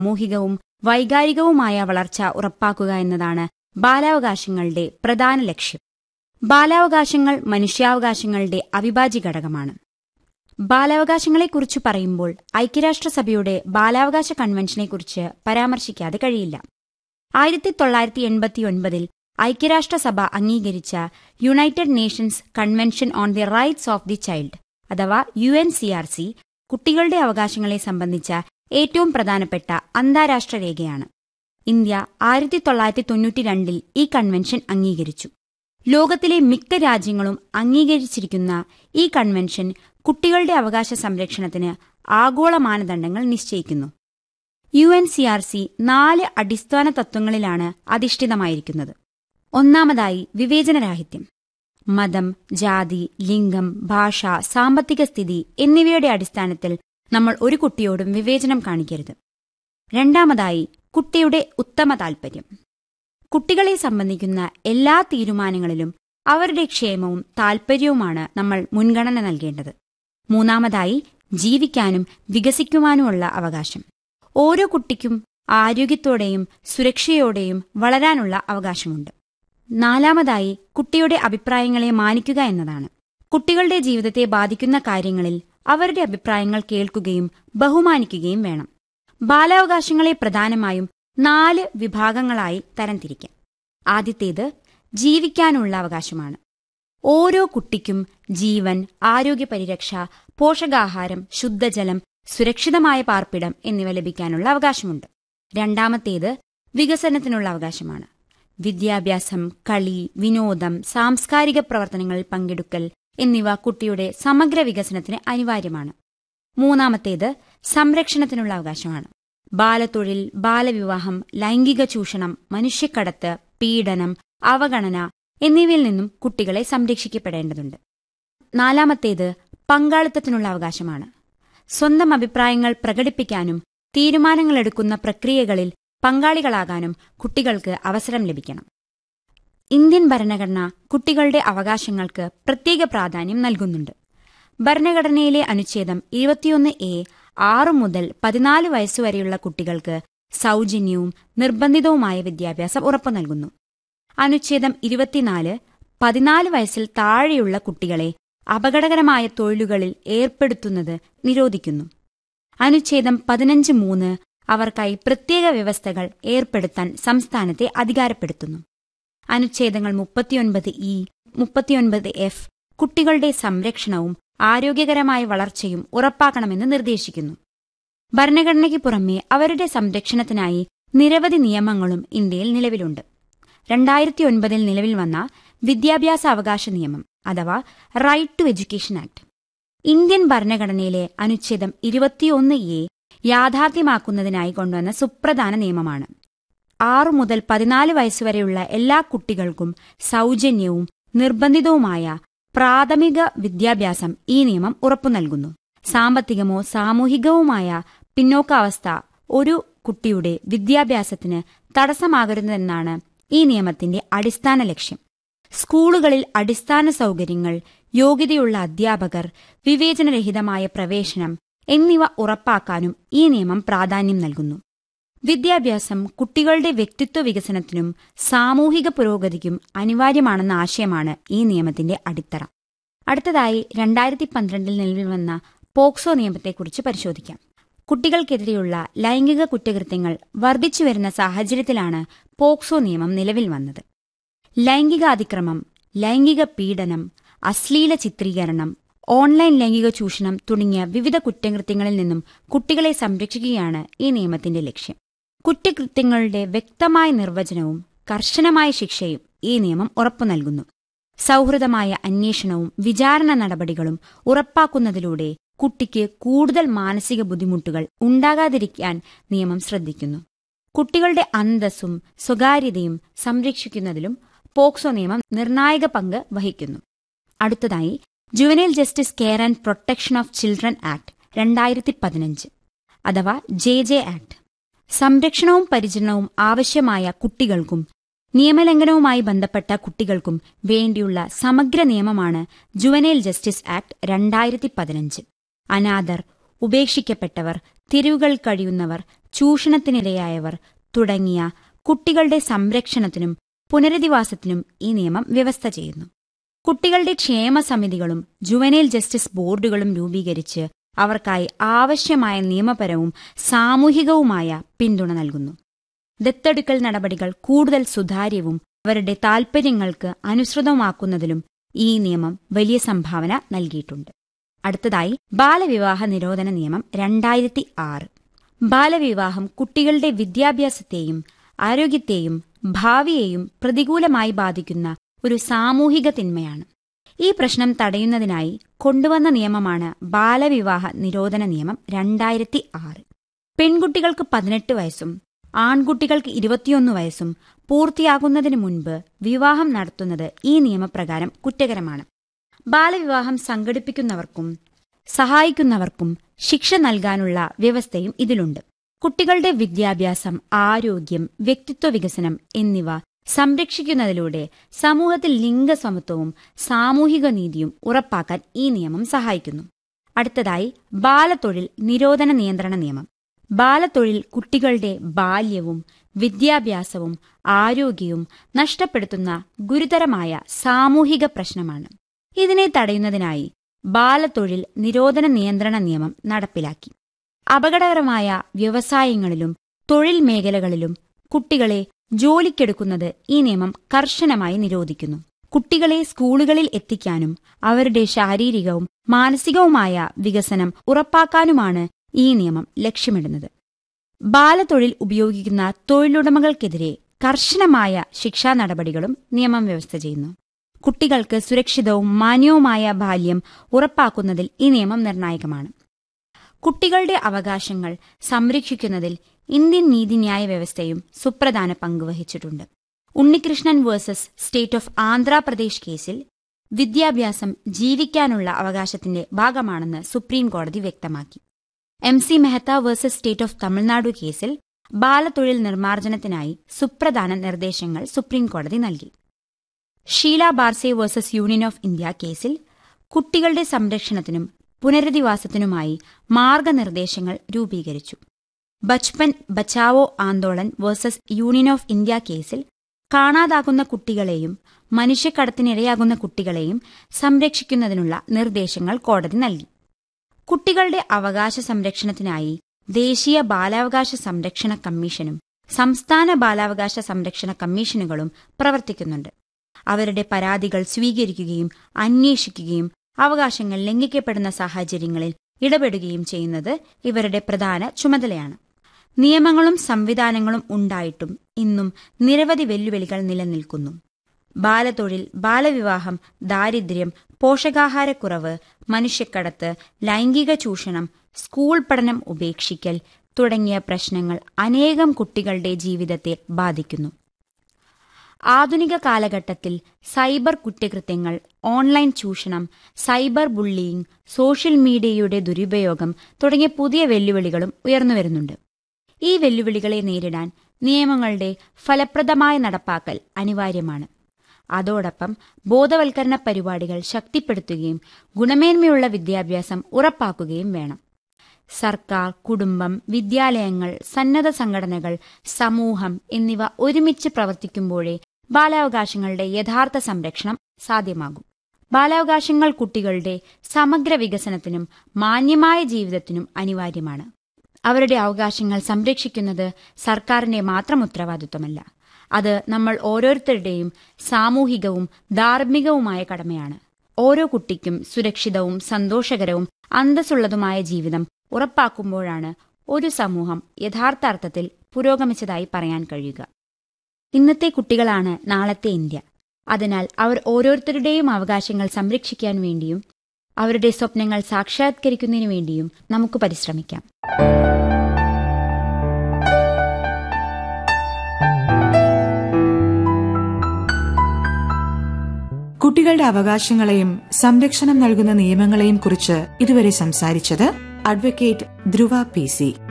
സാമൂഹികവും വൈകാരികവുമായ വളർച്ച ഉറപ്പാക്കുക എന്നതാണ് ബാലാവകാശങ്ങളുടെ പ്രധാന ലക്ഷ്യം ബാലാവകാശങ്ങൾ മനുഷ്യാവകാശങ്ങളുടെ അവിഭാജ്യ ഘടകമാണ് ബാലാവകാശങ്ങളെക്കുറിച്ച് പറയുമ്പോൾ ഐക്യരാഷ്ട്രസഭയുടെ ബാലാവകാശ കൺവെൻഷനെക്കുറിച്ച് പരാമർശിക്കാതെ കഴിയില്ല ആയിരത്തി തൊള്ളായിരത്തി എൺപത്തിയൊൻപതിൽ ഐക്യരാഷ്ട്രസഭ അംഗീകരിച്ച United Nations convention on the rights of the child അഥവാ U N C R C കുട്ടികളുടെ അവകാശങ്ങളെ സംബന്ധിച്ച ഏറ്റവും പ്രധാനപ്പെട്ട അന്താരാഷ്ട്ര രേഖയാണ് ഇന്ത്യ ആയിരത്തി തൊള്ളായിരത്തി തൊണ്ണൂറ്റിരണ്ടിൽ ഈ കൺവെൻഷൻ അംഗീകരിച്ചു ലോകത്തിലെ മിക്ക രാജ്യങ്ങളും അംഗീകരിച്ചിരിക്കുന്ന ഈ കൺവെൻഷൻ കുട്ടികളുടെ അവകാശ സംരക്ഷണത്തിന് ആഗോള മാനദണ്ഡങ്ങൾ നിശ്ചയിക്കുന്നു U N C R C നാല് അടിസ്ഥാന തത്വങ്ങളിലാണ് അധിഷ്ഠിതമായിരിക്കുന്നത് ഒന്നാമതായി വിവേചനരാഹിത്യം മതം ജാതി ലിംഗം ഭാഷ സാമ്പത്തിക സ്ഥിതി എന്നിവയുടെ അടിസ്ഥാനത്തിൽ നമ്മൾ ഒരു കുട്ടിയോടും വിവേചനം കാണിക്കരുത് രണ്ടാമതായി കുട്ടിയുടെ ഉത്തമ താൽപര്യം കുട്ടികളെ സംബന്ധിക്കുന്ന എല്ലാ തീരുമാനങ്ങളിലും അവരുടെ ക്ഷേമവും താൽപര്യവുമാണ് നമ്മൾ മുൻഗണന നൽകേണ്ടത് മൂന്നാമതായി ജീവിക്കാനും വികസിക്കുവാനുമുള്ള അവകാശം ഓരോ കുട്ടിക്കും ആരോഗ്യത്തോടെയും സുരക്ഷയോടെയും വളരാനുള്ള അവകാശമുണ്ട് നാലാമതായി കുട്ടിയുടെ അഭിപ്രായങ്ങളെ മാനിക്കുക എന്നതാണ് കുട്ടികളുടെ ജീവിതത്തെ ബാധിക്കുന്ന കാര്യങ്ങളിൽ അവരുടെ അഭിപ്രായങ്ങൾ കേൾക്കുകയും ബഹുമാനിക്കുകയും വേണം ബാലാവകാശങ്ങളെ പ്രധാനമായും നാല് വിഭാഗങ്ങളായി തരംതിരിക്കാം ആദ്യത്തേത് ജീവിക്കാനുള്ള അവകാശമാണ് ഓരോ കുട്ടിക്കും ജീവൻ ആരോഗ്യ പരിരക്ഷ പോഷകാഹാരം ശുദ്ധജലം സുരക്ഷിതമായ പാർപ്പിടം എന്നിവ ലഭിക്കാനുള്ള അവകാശമുണ്ട് രണ്ടാമത്തേത് വികസനത്തിനുള്ള അവകാശമാണ് വിദ്യാഭ്യാസം കളി വിനോദം സാംസ്കാരിക പ്രവർത്തനങ്ങളിൽ പങ്കെടുക്കൽ എന്നിവ കുട്ടിയുടെ സമഗ്ര വികസനത്തിന് അനിവാര്യമാണ് മൂന്നാമത്തേത് സംരക്ഷണത്തിനുള്ള അവകാശമാണ് ബാലത്തൊഴിൽ ബാലവിവാഹം ലൈംഗിക ചൂഷണം മനുഷ്യക്കടത്ത് പീഡനം അവഗണന എന്നിവയിൽ നിന്നും കുട്ടികളെ സംരക്ഷിക്കപ്പെടേണ്ടതുണ്ട് നാലാമത്തേത് പങ്കാളിത്തത്തിനുള്ള അവകാശമാണ് സ്വന്തം അഭിപ്രായങ്ങൾ പ്രകടിപ്പിക്കാനും തീരുമാനങ്ങളെടുക്കുന്ന പ്രക്രിയകളിൽ പങ്കാളികളാകാനും കുട്ടികൾക്ക് അവസരം ലഭിക്കണം ഇന്ത്യൻ ഭരണഘടന കുട്ടികളുടെ അവകാശങ്ങൾക്ക് പ്രത്യേക പ്രാധാന്യം നൽകുന്നുണ്ട് ഭരണഘടനയിലെ അനുച്ഛേദം ഇരുപത്തിയൊന്ന് എ ആറു മുതൽ പതിനാല് വയസ്സുവരെയുള്ള കുട്ടികൾക്ക് സൗജന്യവും നിർബന്ധിതവുമായ വിദ്യാഭ്യാസം ഉറപ്പു നൽകുന്നു അനുച്ഛേദം ഇരുപത്തിനാല് പതിനാല് വയസ്സിൽ താഴെയുള്ള കുട്ടികളെ അപകടകരമായ തൊഴിലുകളിൽ ഏർപ്പെടുത്തുന്നത് നിരോധിക്കുന്നു അനുച്ഛേദം പതിനഞ്ച് മൂന്ന് അവർക്കായി പ്രത്യേക വ്യവസ്ഥകൾ ഏർപ്പെടുത്താൻ സംസ്ഥാനത്തെ അധികാരപ്പെടുത്തുന്നു അനുച്ഛേദങ്ങൾ മുപ്പത്തിയൊൻപത് ഇ മുപ്പത്തിയൊൻപത് എഫ് കുട്ടികളുടെ സംരക്ഷണവും ആരോഗ്യകരമായ വളർച്ചയും ഉറപ്പാക്കണമെന്ന് നിർദ്ദേശിക്കുന്നു ഭരണഘടനയ്ക്ക് പുറമെ അവരുടെ സംരക്ഷണത്തിനായി നിരവധി നിയമങ്ങളും ഇന്ത്യയിൽ നിലവിലുണ്ട് രണ്ടായിരത്തി ഒൻപതിൽ നിലവിൽ വന്ന വിദ്യാഭ്യാസ അവകാശ നിയമം അഥവാ right to education act Indian ഭരണഘടനയിലെ അനുച്ഛേദം ഇരുപത്തിയൊന്ന് എ യാഥാർത്ഥ്യമാക്കുന്നതിനായി കൊണ്ടുവന്ന സുപ്രധാന നിയമമാണ് ആറു മുതൽ പതിനാല് വയസ്സുവരെയുള്ള എല്ലാ കുട്ടികൾക്കും സൗജന്യവും നിർബന്ധിതവുമായ പ്രാഥമിക വിദ്യാഭ്യാസം ഈ നിയമം ഉറപ്പു നൽകുന്നു സാമ്പത്തികമോ സാമൂഹികവുമായ പിന്നോക്കാവസ്ഥ ഒരു കുട്ടിയുടെ വിദ്യാഭ്യാസത്തിന് തടസ്സമാകരുതെന്നാണ് ഈ നിയമത്തിന്റെ അടിസ്ഥാന ലക്ഷ്യം സ്കൂളുകളിൽ അടിസ്ഥാന സൗകര്യങ്ങൾ യോഗ്യതയുള്ള അധ്യാപകർ വിവേചനരഹിതമായ പ്രവേശനം എന്നിവ ഉറപ്പാക്കാനും ഈ നിയമം പ്രാധാന്യം നൽകുന്നു വിദ്യാഭ്യാസം കുട്ടികളുടെ വ്യക്തിത്വ വികസനത്തിനും സാമൂഹിക പുരോഗതിക്കും അനിവാര്യമാണെന്ന ആശയമാണ് ഈ നിയമത്തിന്റെ അടിത്തറ അടുത്തതായി രണ്ടായിരത്തി പന്ത്രണ്ടിൽ നിലവിൽ വന്ന പോക്സോ നിയമത്തെക്കുറിച്ച് പരിശോധിക്കാം കുട്ടികൾക്കെതിരെയുള്ള ലൈംഗിക കുറ്റകൃത്യങ്ങൾ വർദ്ധിച്ചുവരുന്ന സാഹചര്യത്തിലാണ് പോക്സോ നിയമം നിലവിൽ വന്നത് ലൈംഗിക അതിക്രമം ലൈംഗിക പീഡനം അശ്ലീല ചിത്രീകരണം ഓൺലൈൻ ലൈംഗിക ചൂഷണം തുടങ്ങിയ വിവിധ കുറ്റകൃത്യങ്ങളിൽ നിന്നും കുട്ടികളെ സംരക്ഷിക്കുകയാണ് ഈ നിയമത്തിന്റെ ലക്ഷ്യം കുറ്റകൃത്യങ്ങളുടെ വ്യക്തമായ നിർവചനവും കർശനമായ ശിക്ഷയും ഈ നിയമം ഉറപ്പു നൽകുന്നു സൗഹൃദമായ അന്വേഷണവും വിചാരണ നടപടികളും ഉറപ്പാക്കുന്നതിലൂടെ കുട്ടിക്ക് കൂടുതൽ മാനസിക ബുദ്ധിമുട്ടുകൾ ഉണ്ടാകാതിരിക്കാൻ നിയമം ശ്രദ്ധിക്കുന്നു കുട്ടികളുടെ അന്തസ്സും സ്വകാര്യതയും സംരക്ഷിക്കുന്നതിലും പോക്സോ നിയമം നിർണായക പങ്ക് വഹിക്കുന്നു അടുത്തതായി juvenile justice care and protection of children act രണ്ടായിരത്തി പതിനഞ്ച് അഥവാ ജെ ജെ ആക്ട് സംരക്ഷണവും പരിചരണവും ആവശ്യമായ കുട്ടികൾക്കും നിയമലംഘനവുമായി ബന്ധപ്പെട്ട കുട്ടികൾക്കും വേണ്ടിയുള്ള സമഗ്ര നിയമമാണ് ജുവനൈൽ ജസ്റ്റിസ് ആക്ട് രണ്ടായിരത്തി പതിനഞ്ച് അനാഥർ ഉപേക്ഷിക്കപ്പെട്ടവർ തെരുവുകൾ കഴിയുന്നവർ ചൂഷണത്തിനിരയായവർ തുടങ്ങിയ കുട്ടികളുടെ സംരക്ഷണത്തിനും പുനരധിവാസത്തിനും ഈ നിയമം വ്യവസ്ഥ ചെയ്യുന്നു കുട്ടികളുടെ ക്ഷേമ സമിതികളും ജുവനൈൽ ജസ്റ്റിസ് ബോർഡുകളും രൂപീകരിച്ച് അവർക്കായി ആവശ്യമായ നിയമപരവും സാമൂഹികവുമായ പിന്തുണ നൽകുന്നു ദത്തെടുക്കൽ നടപടികൾ കൂടുതൽ സുതാര്യവും അവരുടെ താൽപ്പര്യങ്ങൾക്ക് അനുസൃതമാക്കുന്നതിലും ഈ നിയമം വലിയ സംഭാവന നൽകിയിട്ടുണ്ട് അടുത്തതായി ബാലവിവാഹ നിരോധന നിയമം രണ്ടായിരത്തി ആറ് ബാലവിവാഹം കുട്ടികളുടെ വിദ്യാഭ്യാസത്തെയും ആരോഗ്യത്തെയും ഭാവിയെയും പ്രതികൂലമായി ബാധിക്കുന്ന ഒരു സാമൂഹിക തിന്മയാണ് ഈ പ്രശ്നം തടയുന്നതിനായി കൊണ്ടുവന്ന നിയമമാണ് ബാലവിവാഹ നിരോധന നിയമം രണ്ടായിരത്തി ആറ് പെൺകുട്ടികൾക്ക് പതിനെട്ട് വയസ്സും ആൺകുട്ടികൾക്ക് ഇരുപത്തിയൊന്ന് വയസ്സും പൂർത്തിയാകുന്നതിന് മുൻപ് വിവാഹം നടത്തുന്നത് ഈ നിയമപ്രകാരം കുറ്റകരമാണ് ബാലവിവാഹം സംഘടിപ്പിക്കുന്നവർക്കും സഹായിക്കുന്നവർക്കും ശിക്ഷ നൽകാനുള്ള വ്യവസ്ഥയും ഇതിലുണ്ട് കുട്ടികളുടെ വിദ്യാഭ്യാസം ആരോഗ്യം വ്യക്തിത്വ വികസനം എന്നിവ സംരക്ഷിക്കുന്നതിലൂടെ സമൂഹത്തിൽ ലിംഗസമത്വവും സാമൂഹിക നീതിയും ഉറപ്പാക്കാൻ ഈ നിയമം സഹായിക്കുന്നു അടുത്തതായി ബാലത്തൊഴിൽ നിരോധന നിയന്ത്രണ നിയമം ബാലത്തൊഴിൽ കുട്ടികളുടെ ബാല്യവും വിദ്യാഭ്യാസവും ആരോഗ്യവും നഷ്ടപ്പെടുത്തുന്ന ഗുരുതരമായ സാമൂഹിക പ്രശ്നമാണ് ഇതിനെ തടയുന്നതിനായി ബാലത്തൊഴിൽ നിരോധന നിയന്ത്രണ നിയമം നടപ്പിലാക്കി അപകടകരമായ വ്യവസായങ്ങളിലും തൊഴിൽ മേഖലകളിലും കുട്ടികളെ ജോലിക്കെടുക്കുന്നത് ഈ നിയമം കർശനമായി നിരോധിക്കുന്നു കുട്ടികളെ സ്കൂളുകളിൽ എത്തിക്കാനും അവരുടെ ശാരീരികവും മാനസികവുമായ വികസനം ഉറപ്പാക്കാനുമാണ് ഈ നിയമം ലക്ഷ്യമിടുന്നത് ബാലത്തൊഴിൽ ഉപയോഗിക്കുന്ന തൊഴിലുടമകൾക്കെതിരെ കർശനമായ ശിക്ഷാ നടപടികളും നിയമം വ്യവസ്ഥ ചെയ്യുന്നു കുട്ടികൾക്ക് സുരക്ഷിതവും മാന്യവുമായ ബാല്യം ഉറപ്പാക്കുന്നതിൽ ഈ നിയമം നിർണായകമാണ് കുട്ടികളുടെ അവകാശങ്ങൾ സംരക്ഷിക്കുന്നതിൽ ഇന്ത്യൻ നീതിന്യായ വ്യവസ്ഥയും സുപ്രധാന പങ്കുവഹിച്ചിട്ടുണ്ട് Unnikrishnan versus state of Andhra Pradesh കേസിൽ വിദ്യാഭ്യാസം ജീവിക്കാനുള്ള അവകാശത്തിന്റെ ഭാഗമാണെന്ന് സുപ്രീം കോടതി വ്യക്തമാക്കി M C Mehta versus state of Tamil Nadu കേസിൽ ബാലത്തൊഴിൽ നിർമ്മാർജ്ജനത്തിനായി സുപ്രധാന നിർദ്ദേശങ്ങൾ സുപ്രീം കോടതി നൽകി Sheela Barse versus union of India കേസിൽ കുട്ടികളുടെ സംരക്ഷണത്തിനും പുനരധിവാസത്തിനുമായി മാർഗനിർദ്ദേശങ്ങൾ രൂപീകരിച്ചു Bachpan Bachao Andolan versus union of India കേസിൽ കാണാതാകുന്ന കുട്ടികളെയും മനുഷ്യക്കടത്തിനിരയാകുന്ന കുട്ടികളെയും സംരക്ഷിക്കുന്നതിനുള്ള നിർദ്ദേശങ്ങൾ കോടതി നൽകി കുട്ടികളുടെ അവകാശ സംരക്ഷണത്തിനായി ദേശീയ ബാലാവകാശ സംരക്ഷണ കമ്മീഷനും സംസ്ഥാന ബാലാവകാശ സംരക്ഷണ കമ്മീഷനുകളും പ്രവർത്തിക്കുന്നുണ്ട് അവരുടെ പരാതികൾ സ്വീകരിക്കുകയും അന്വേഷിക്കുകയും അവകാശങ്ങൾ ലംഘിക്കപ്പെടുന്ന സാഹചര്യങ്ങളിൽ ഇടപെടുകയും ചെയ്യുന്നത് ഇവരുടെ പ്രധാന ചുമതലയാണ് നിയമങ്ങളും സംവിധാനങ്ങളും ഉണ്ടായിട്ടും ഇന്നും നിരവധി വെല്ലുവിളികൾ നിലനിൽക്കുന്നു ബാലതൊഴിൽ ബാലവിവാഹം ദാരിദ്ര്യം പോഷകാഹാരക്കുറവ് മനുഷ്യക്കടത്ത് ലൈംഗിക ചൂഷണം സ്കൂൾ പഠനം ഉപേക്ഷിക്കൽ തുടങ്ങിയ പ്രശ്നങ്ങൾ അനേകം കുട്ടികളുടെ ജീവിതത്തെ ബാധിക്കുന്നു ആധുനിക കാലഘട്ടത്തിൽ സൈബർ കുറ്റകൃത്യങ്ങൾ ഓൺലൈൻ ചൂഷണം സൈബർ ബുള്ളിയിങ് സോഷ്യൽ മീഡിയയുടെ ദുരുപയോഗം തുടങ്ങിയ പുതിയ വെല്ലുവിളികളും ഉയർന്നുവരുന്നുണ്ട് ഈ വെല്ലുവിളികളെ നേരിടാൻ നിയമങ്ങളുടെ ഫലപ്രദമായ നടപ്പാക്കൽ അനിവാര്യമാണ് അതോടൊപ്പം ബോധവൽക്കരണ പരിപാടികൾ ശക്തിപ്പെടുത്തുകയും ഗുണമേന്മയുള്ള വിദ്യാഭ്യാസം ഉറപ്പാക്കുകയും വേണം സർക്കാർ കുടുംബം വിദ്യാലയങ്ങൾ സന്നദ്ധ സംഘടനകൾ സമൂഹം എന്നിവ ഒരുമിച്ച് പ്രവർത്തിക്കുമ്പോഴേ ബാലാവകാശങ്ങളുടെ യഥാർത്ഥ സംരക്ഷണം സാധ്യമാകും ബാലാവകാശങ്ങൾ കുട്ടികളുടെ സമഗ്ര വികസനത്തിനും മാന്യമായ ജീവിതത്തിനും അനിവാര്യമാണ് അവരുടെ അവകാശങ്ങൾ സംരക്ഷിക്കുന്നത് സർക്കാരിന്റെ മാത്രം ഉത്തരവാദിത്വമല്ല അത് നമ്മൾ ഓരോരുത്തരുടെയും സാമൂഹികവും ധാർമ്മികവുമായ കടമയാണ് ഓരോ കുട്ടിക്കും സുരക്ഷിതവും സന്തോഷകരവും അന്തസ്സുള്ളതുമായ ജീവിതം ഉറപ്പാക്കുമ്പോഴാണ് ഒരു സമൂഹം യഥാർത്ഥ അർത്ഥത്തിൽ പുരോഗമിച്ചതായി പറയാൻ കഴിയുക ഇന്നത്തെ കുട്ടികളാണ് നാളത്തെ ഇന്ത്യ അതിനാൽ അവർ ഓരോരുത്തരുടെയും അവകാശങ്ങൾ സംരക്ഷിക്കാൻ വേണ്ടിയും അവരുടെ സ്വപ്നങ്ങൾ സാക്ഷാത്കരിക്കുന്നതിനു വേണ്ടിയും നമുക്ക് പരിശ്രമിക്കാം കുട്ടികളുടെ അവകാശങ്ങളെയും സംരക്ഷണം നൽകുന്ന നിയമങ്ങളെയും കുറിച്ച് ഇതുവരെ സംസാരിച്ചത് അഡ്വക്കേറ്റ് ധ്രുവ പി സി